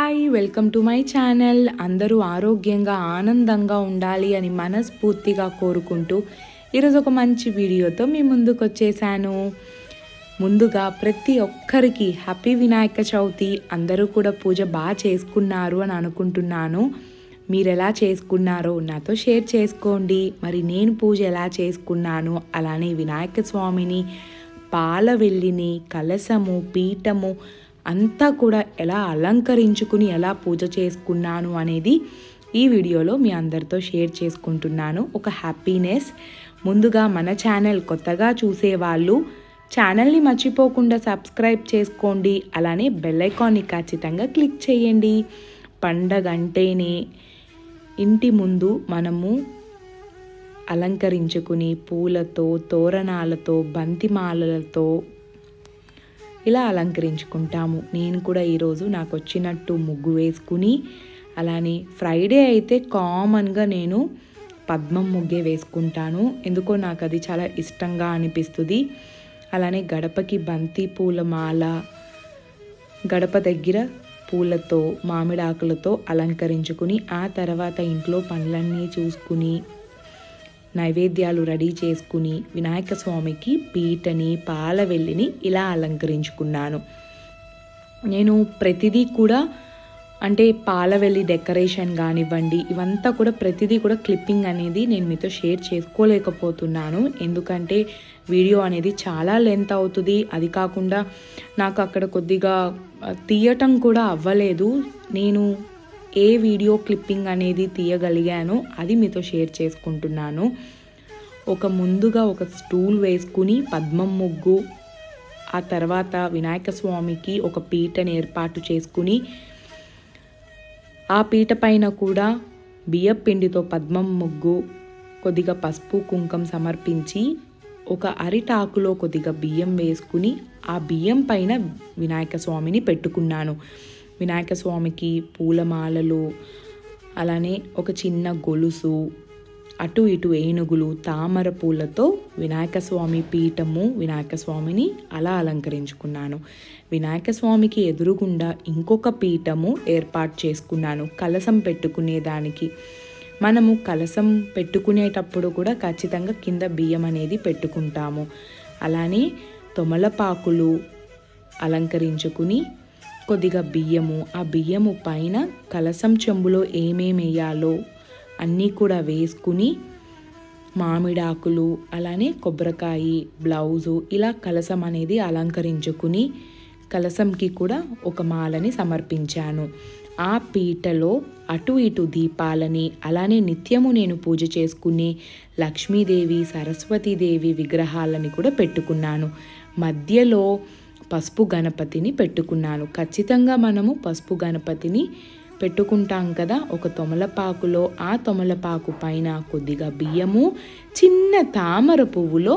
hi welcome to my channel అందరూ ఆరోగ్యంగా ఆనందంగా ఉండాలి అని మనస్ఫూర్తిగా కోరుకుంటూ ఈరోజు ఒక మంచి వీడియోతో మీ ముందుకు వచ్చేసాను ముందుగా ప్రతి ఒక్కరికి హ్యాపీ వినాయక చవితి అందరూ కూడా పూజ బాగా చేసుకున్నారు అని అనుకుంటున్నాను మీరు ఎలా చేసుకున్నారో నాతో షేర్ చేసుకోండి మరి నేను పూజ ఎలా చేసుకున్నాను అలానే వినాయక స్వామిని పాల వెల్లిని కలసము పీఠము అంతా కూడా ఎలా అలంకరించుకుని ఎలా పూజ చేసుకున్నాను అనేది ఈ వీడియోలో మీ అందరితో షేర్ చేసుకుంటున్నాను ఒక హ్యాపీనెస్ ముందుగా మన ఛానల్ కొత్తగా చూసేవాళ్ళు ఛానల్ని మర్చిపోకుండా సబ్స్క్రైబ్ చేసుకోండి అలానే బెల్ ఐకాన్ని ఖచ్చితంగా క్లిక్ చేయండి పండగ అంటేనే ఇంటి ముందు మనము అలంకరించుకుని పూలతో తోరణాలతో బంతిమాలలతో ఇలా అలంకరించుకుంటాము నేను కూడా ఈరోజు నాకు వచ్చినట్టు ముగ్గు వేసుకుని అలానే ఫ్రైడే అయితే కామన్గా నేను పద్మం ముగ్గే వేసుకుంటాను ఎందుకో నాకు అది చాలా ఇష్టంగా అనిపిస్తుంది అలానే గడపకి బంతి పూల మాల గడప దగ్గర పూలతో మామిడాకులతో అలంకరించుకుని ఆ తర్వాత ఇంట్లో పనులన్నీ చూసుకుని నైవేద్యాలు రెడీ చేసుకుని వినాయక స్వామికి పీటని పాల వెల్లిని ఇలా అలంకరించుకున్నాను నేను ప్రతిదీ కూడా అంటే పాలవెల్లి డెకరేషన్ కానివ్వండి ఇవంతా కూడా ప్రతిదీ కూడా క్లిప్పింగ్ అనేది నేను మీతో షేర్ చేసుకోలేకపోతున్నాను ఎందుకంటే వీడియో అనేది చాలా లెంత్ అవుతుంది అది కాకుండా నాకు అక్కడ కొద్దిగా తీయటం కూడా అవ్వలేదు నేను ఏ వీడియో క్లిప్పింగ్ అనేది తీయగలిగానో అది మీతో షేర్ చేసుకుంటున్నాను ఒక ముందుగా ఒక స్టూల్ వేసుకుని పద్మం ముగ్గు ఆ తర్వాత వినాయక స్వామికి ఒక పీటను ఏర్పాటు చేసుకుని ఆ పీట పైన కూడా బియ్యం పిండితో పద్మం ముగ్గు కొద్దిగా పసుపు కుంకం సమర్పించి ఒక అరిటాకులో కొద్దిగా బియ్యం వేసుకుని ఆ బియ్యం పైన వినాయక స్వామిని పెట్టుకున్నాను వినాయక స్వామికి పూలమాలలు అలానే ఒక చిన్న గొలుసు అటు ఇటు ఏనుగులు తామర పూలతో వినాయక స్వామి పీఠము వినాయక స్వామిని అలా అలంకరించుకున్నాను వినాయక స్వామికి ఎదురుగుండా ఇంకొక పీఠము ఏర్పాటు చేసుకున్నాను కలసం పెట్టుకునేదానికి మనము కలసం పెట్టుకునేటప్పుడు కూడా ఖచ్చితంగా కింద బియ్యం అనేది పెట్టుకుంటాము అలానే తొమలపాకులు అలంకరించుకుని కొద్దిగా బియ్యము ఆ బియ్యము పైన కలసం చెంబులో ఏమేమి వేయాలో అన్నీ కూడా వేసుకుని మామిడాకులు అలానే కొబ్బరికాయ బ్లౌజు ఇలా కలసం అనేది అలంకరించుకుని కలసంకి కూడా ఒక మాలని సమర్పించాను ఆ పీటలో అటు ఇటు దీపాలని అలానే నిత్యము నేను పూజ చేసుకునే లక్ష్మీదేవి సరస్వతీదేవి విగ్రహాలని కూడా పెట్టుకున్నాను మధ్యలో పసుపు గణపతిని పెట్టుకున్నాను ఖచ్చితంగా మనము పసుపు గణపతిని పెట్టుకుంటాం కదా ఒక తొమలపాకులో ఆ తొమలపాకు పైన కొద్దిగా బియ్యము చిన్న తామర పువ్వులో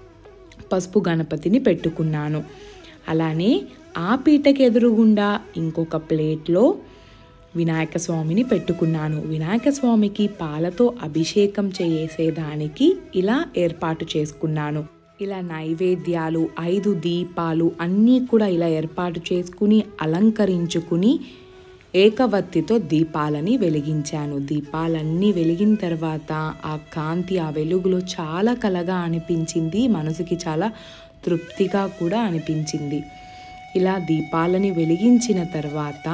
పసుపు గణపతిని పెట్టుకున్నాను అలానే ఆ పీటకి ఎదురుగుండా ఇంకొక ప్లేట్లో వినాయక స్వామిని పెట్టుకున్నాను వినాయక స్వామికి పాలతో అభిషేకం చేసేదానికి ఇలా ఏర్పాటు చేసుకున్నాను ఇలా నైవేద్యాలు ఐదు దీపాలు అన్నీ కూడా ఇలా ఏర్పాటు చేసుకుని అలంకరించుకుని ఏకవత్తితో దీపాలని వెలిగించాను దీపాలన్నీ వెలిగిన తర్వాత ఆ కాంతి ఆ వెలుగులో చాలా కలగా అనిపించింది మనసుకి చాలా తృప్తిగా కూడా అనిపించింది ఇలా దీపాలని వెలిగించిన తర్వాత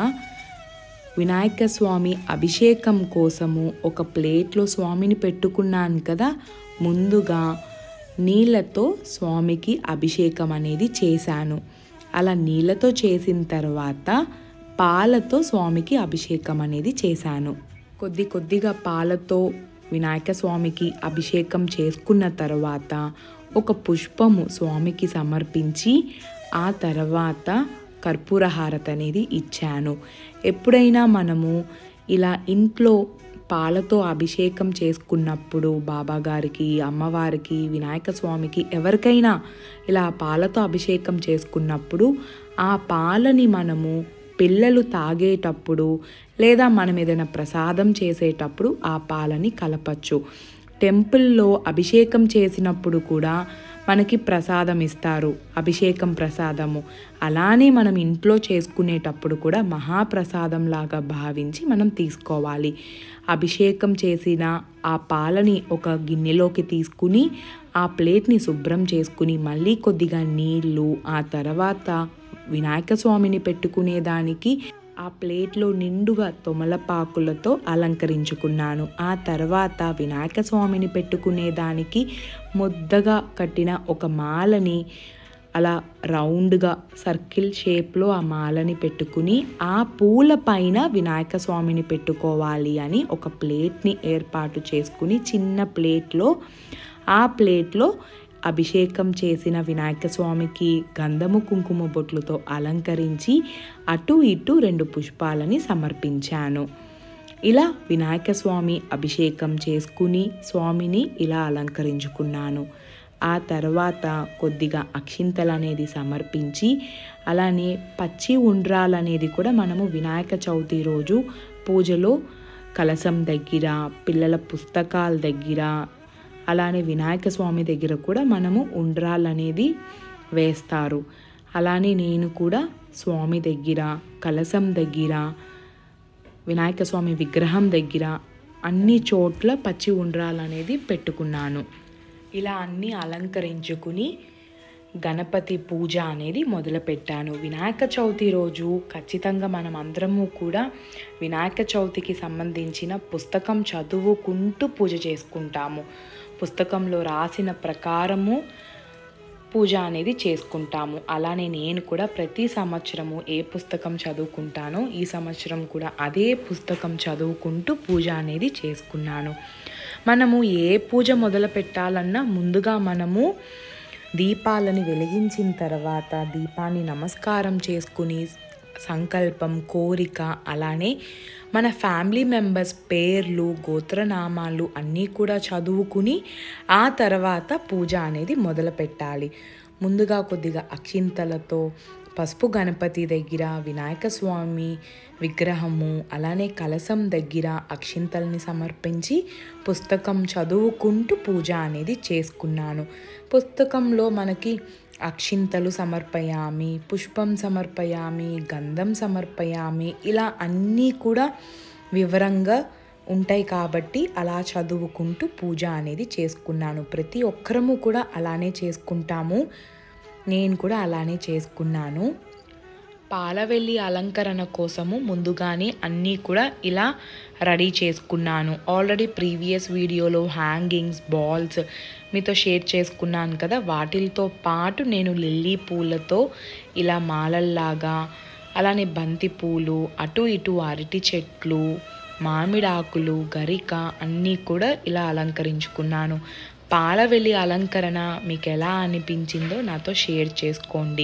వినాయక స్వామి అభిషేకం కోసము ఒక ప్లేట్లో స్వామిని పెట్టుకున్నాను కదా ముందుగా నీళ్ళతో స్వామికి అభిషేకం అనేది చేశాను అలా నీళ్ళతో చేసిన తర్వాత పాలతో స్వామికి అభిషేకం అనేది చేశాను కొద్ది కొద్దిగా పాలతో వినాయక స్వామికి అభిషేకం చేసుకున్న తర్వాత ఒక పుష్పము స్వామికి సమర్పించి ఆ తర్వాత కర్పూర హారతి అనేది ఇచ్చాను ఎప్పుడైనా మనము ఇలా ఇంట్లో పాలతో అభిషేకం చేసుకున్నప్పుడు బాబాగారికి అమ్మవారికి వినాయక స్వామికి ఎవరికైనా ఇలా పాలతో అభిషేకం చేసుకున్నప్పుడు ఆ పాలని మనము పిల్లలు తాగేటప్పుడు లేదా మనం ఏదైనా ప్రసాదం చేసేటప్పుడు ఆ పాలని కలపచ్చు టెంపుల్లో అభిషేకం చేసినప్పుడు కూడా మనకి ప్రసాదం ఇస్తారు అభిషేకం ప్రసాదము అలానే మనం ఇంట్లో చేసుకునేటప్పుడు కూడా మహాప్రసాదం లాగా భావించి మనం తీసుకోవాలి అభిషేకం చేసిన ఆ పాలని ఒక గిన్నెలోకి తీసుకుని ఆ ప్లేట్ని శుభ్రం చేసుకుని మళ్ళీ కొద్దిగా నీళ్ళు ఆ తర్వాత వినాయక స్వామిని పెట్టుకునేదానికి ఆ ప్లేట్లో నిండుగా తొమలపాకులతో అలంకరించుకున్నాను ఆ తర్వాత వినాయక స్వామిని పెట్టుకునేదానికి ముద్దగా కట్టిన ఒక మాలని అలా రౌండ్గా సర్కిల్ షేప్లో ఆ మాలని పెట్టుకుని ఆ పూల పైన వినాయక స్వామిని పెట్టుకోవాలి అని ఒక ప్లేట్ని ఏర్పాటు చేసుకుని చిన్న ప్లేట్లో ఆ ప్లేట్లో అభిషేకం చేసిన వినాయక స్వామికి గంధము కుంకుమ బొట్లతో అలంకరించి అటు ఇటు రెండు పుష్పాలని సమర్పించాను ఇలా వినాయక స్వామి అభిషేకం చేసుకుని స్వామిని ఇలా అలంకరించుకున్నాను ఆ తర్వాత కొద్దిగా అక్షింతలు అనేది సమర్పించి అలానే పచ్చి ఉండ్రాలు అనేది కూడా మనము వినాయక చవితి రోజు పూజలో కలసం దగ్గర పిల్లల పుస్తకాల దగ్గర అలానే వినాయక స్వామి దగ్గర కూడా మనము ఉండ్రాలు అనేది వేస్తారు అలానే నేను కూడా స్వామి దగ్గర కలసం దగ్గర వినాయక స్వామి విగ్రహం దగ్గర అన్ని చోట్ల పచ్చి ఉండ్రాలు అనేది పెట్టుకున్నాను ఇలా అన్నీ అలంకరించుకుని గణపతి పూజ అనేది మొదలుపెట్టాను వినాయక చవితి రోజు ఖచ్చితంగా మనం అందరము కూడా వినాయక చవితికి సంబంధించిన పుస్తకం చదువుకుంటూ పూజ చేసుకుంటాము పుస్తకంలో రాసిన ప్రకారము పూజ అనేది చేసుకుంటాము అలానే నేను కూడా ప్రతి సంవత్సరము ఏ పుస్తకం చదువుకుంటానో ఈ సంవత్సరం కూడా అదే పుస్తకం చదువుకుంటూ పూజ అనేది చేసుకున్నాను మనము ఏ పూజ మొదలు పెట్టాలన్నా ముందుగా మనము దీపాలని వెలిగించిన తర్వాత దీపాన్ని నమస్కారం చేసుకుని సంకల్పం కోరిక అలానే మన ఫ్యామిలీ మెంబర్స్ పేర్లు గోత్రనామాలు అన్నీ కూడా చదువుకుని ఆ తర్వాత పూజ అనేది మొదలు పెట్టాలి ముందుగా కొద్దిగా అక్షింతలతో పసుపు గణపతి దగ్గర వినాయక స్వామి విగ్రహము అలానే కలసం దగ్గర అక్షింతల్ని సమర్పించి పుస్తకం చదువుకుంటూ పూజ అనేది చేసుకున్నాను పుస్తకంలో మనకి అక్షింతలు సమర్పయామి పుష్పం సమర్పయామి గంధం సమర్పయామి ఇలా అన్నీ కూడా వివరంగా ఉంటాయి కాబట్టి అలా చదువుకుంటూ పూజ అనేది చేసుకున్నాను ప్రతి ఒక్కరము కూడా అలానే చేసుకుంటాము నేను కూడా అలానే చేసుకున్నాను పాలవెల్లి అలంకరణ కోసము ముందుగానే అన్నీ కూడా ఇలా రెడీ చేసుకున్నాను ఆల్రెడీ ప్రీవియస్ వీడియోలో హ్యాంగింగ్స్ బాల్స్ మీతో షేర్ చేసుకున్నాను కదా వాటితో పాటు నేను లిల్లీ పూలతో ఇలా మాలల్లాగా అలానే బంతి పూలు అటు ఇటు అరటి చెట్లు మామిడాకులు గరిక అన్నీ కూడా ఇలా అలంకరించుకున్నాను పాలవెల్లి అలంకరణ మీకు ఎలా అనిపించిందో నాతో షేర్ చేసుకోండి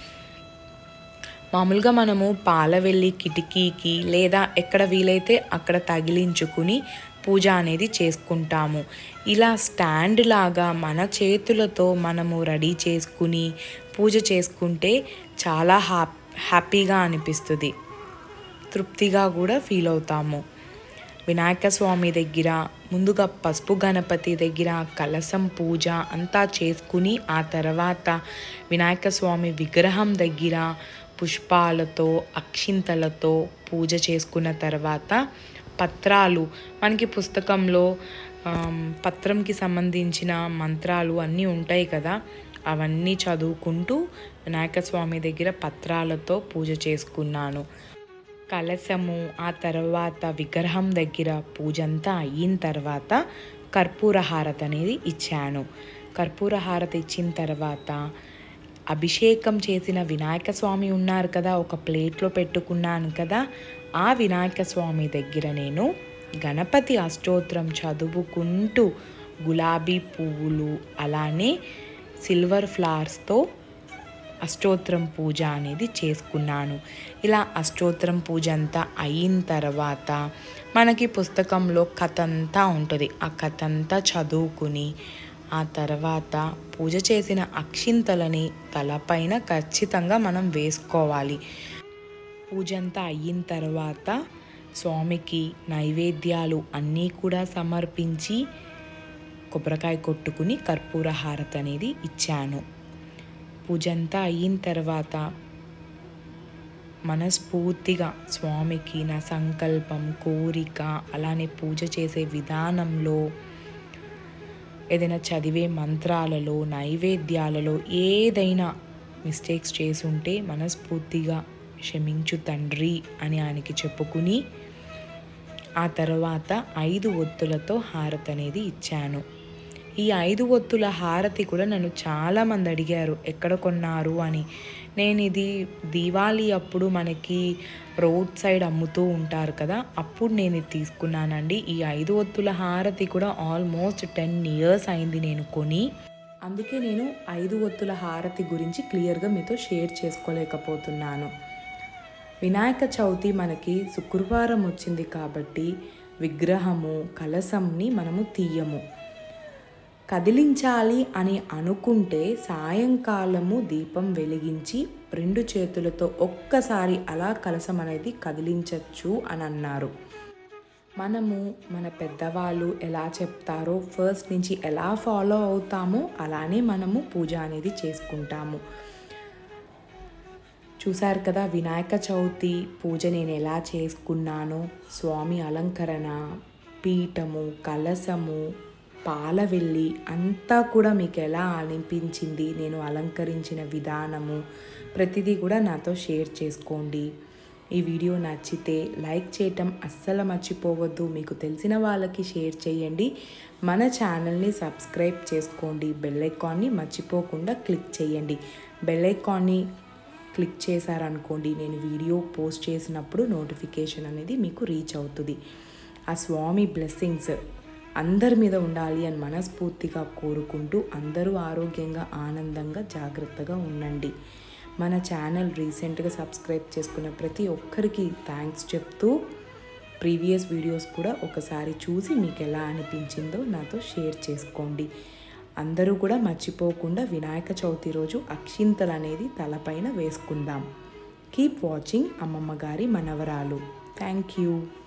మామూలుగా మనము పాలవెల్లి కిటికీకి లేదా ఎక్కడ వీలైతే అక్కడ తగిలించుకుని పూజ అనేది చేసుకుంటాము ఇలా స్టాండ్ లాగా మన చేతులతో మనము రెడీ చేసుకుని పూజ చేసుకుంటే చాలా హ్యా హ్యాపీగా అనిపిస్తుంది తృప్తిగా కూడా ఫీల్ అవుతాము వినాయక స్వామి దగ్గర ముందుగా పసుపు గణపతి దగ్గర కలసం పూజ అంతా చేసుకుని ఆ తర్వాత వినాయక స్వామి విగ్రహం దగ్గర పుష్పాలతో అక్షింతలతో పూజ చేసుకున్న తర్వాత పత్రాలు మనకి పుస్తకంలో ఆమ్, పత్రంకి సంబంధించిన మంత్రాలు అన్నీ ఉంటాయి కదా అవన్నీ చదువుకుంటూ వినాయక స్వామి దగ్గర పత్రాలతో పూజ చేసుకున్నాను కలశము ఆ తర్వాత విగ్రహం దగ్గర పూజ అంతా అయిన తర్వాత కర్పూర హారతి అనేది ఇచ్చాను కర్పూర హారతి ఇచ్చిన తర్వాత అభిషేకం చేసిన వినాయక స్వామి ఉన్నారు కదా ఒక ప్లేట్లో పెట్టుకున్నాను కదా ఆ వినాయక స్వామి దగ్గర నేను గణపతి అష్టోత్తరం చదువుకుంటూ గులాబీ పువ్వులు అలానే సిల్వర్ ఫ్లవర్స్తో అష్టోత్తరం పూజ అనేది చేసుకున్నాను ఇలా అష్టోత్తరం పూజ అంతా అయిన తర్వాత మనకి పుస్తకంలో కథ అంతా ఉంటుంది ఆ కథ అంతా చదువుకుని ఆ తర్వాత పూజ చేసిన అక్షింతలని తలపైన ఖచ్చితంగా మనం వేసుకోవాలి పూజ అంతా అయిన తర్వాత స్వామికి నైవేద్యాలు అన్నీ కూడా సమర్పించి కొబ్బరికాయ కొట్టుకుని కర్పూర హారతి అనేది ఇచ్చాను పూజ అంతా అయిన తర్వాత మనస్ఫూర్తిగా స్వామికి నా సంకల్పం కోరిక అలానే పూజ చేసే విధానంలో ఏదైనా చదివే మంత్రాలలో నైవేద్యాలలో ఏదైనా మిస్టేక్స్ చేసుంటే మనస్ఫూర్తిగా క్షమించు తండ్రి అని ఆయనకి చెప్పుకుని ఆ తర్వాత ఐదు ఒత్తులతో హారతి అనేది ఇచ్చాను ఈ ఐదు ఒత్తుల హారతి కూడా నన్ను చాలామంది అడిగారు ఎక్కడ కొన్నారు అని నేను ఇది దీవాళీ అప్పుడు మనకి రోడ్ సైడ్ అమ్ముతూ ఉంటారు కదా అప్పుడు నేను ఇది తీసుకున్నానండి ఈ ఐదు ఒత్తుల హారతి కూడా ఆల్మోస్ట్ టెన్ ఇయర్స్ అయింది నేను కొని అందుకే నేను ఐదు ఒత్తుల హారతి గురించి క్లియర్గా మీతో షేర్ చేసుకోలేకపోతున్నాను వినాయక చవితి మనకి శుక్రవారం వచ్చింది కాబట్టి విగ్రహము కలసంని మనము తీయము కదిలించాలి అని అనుకుంటే సాయంకాలము దీపం వెలిగించి రెండు చేతులతో ఒక్కసారి అలా కలసం అనేది కదిలించవచ్చు అని అన్నారు మనము మన పెద్దవాళ్ళు ఎలా చెప్తారో ఫస్ట్ నుంచి ఎలా ఫాలో అవుతామో అలానే మనము పూజ అనేది చేసుకుంటాము చూశారు కదా వినాయక చవితి పూజ నేను ఎలా చేసుకున్నానో స్వామి అలంకరణ పీఠము కలసము పాలవెల్లి అంతా కూడా మీకు ఎలా అనిపించింది నేను అలంకరించిన విధానము ప్రతిదీ కూడా నాతో షేర్ చేసుకోండి ఈ వీడియో నచ్చితే లైక్ చేయటం అస్సలు మర్చిపోవద్దు మీకు తెలిసిన వాళ్ళకి షేర్ చేయండి మన ఛానల్ని సబ్స్క్రైబ్ చేసుకోండి బెల్ ఐకాన్ని మర్చిపోకుండా క్లిక్ చేయండి బెల్ ఐకాన్ని క్లిక్ చేశారనుకోండి నేను వీడియో పోస్ట్ చేసినప్పుడు నోటిఫికేషన్ అనేది మీకు రీచ్ అవుతుంది ఆ స్వామి బ్లెస్సింగ్స్ అందరి మీద ఉండాలి అని మనస్ఫూర్తిగా కోరుకుంటూ అందరూ ఆరోగ్యంగా ఆనందంగా జాగ్రత్తగా ఉండండి మన ఛానల్ రీసెంట్గా సబ్స్క్రైబ్ చేసుకున్న ప్రతి ఒక్కరికి థ్యాంక్స్ చెప్తూ ప్రీవియస్ వీడియోస్ కూడా ఒకసారి చూసి మీకు ఎలా అనిపించిందో నాతో షేర్ చేసుకోండి అందరూ కూడా మర్చిపోకుండా వినాయక చవితి రోజు అక్షింతలు అనేది తలపైన వేసుకుందాం కీప్ వాచింగ్ అమ్మమ్మ గారి మనవరాలు థ్యాంక్ యూ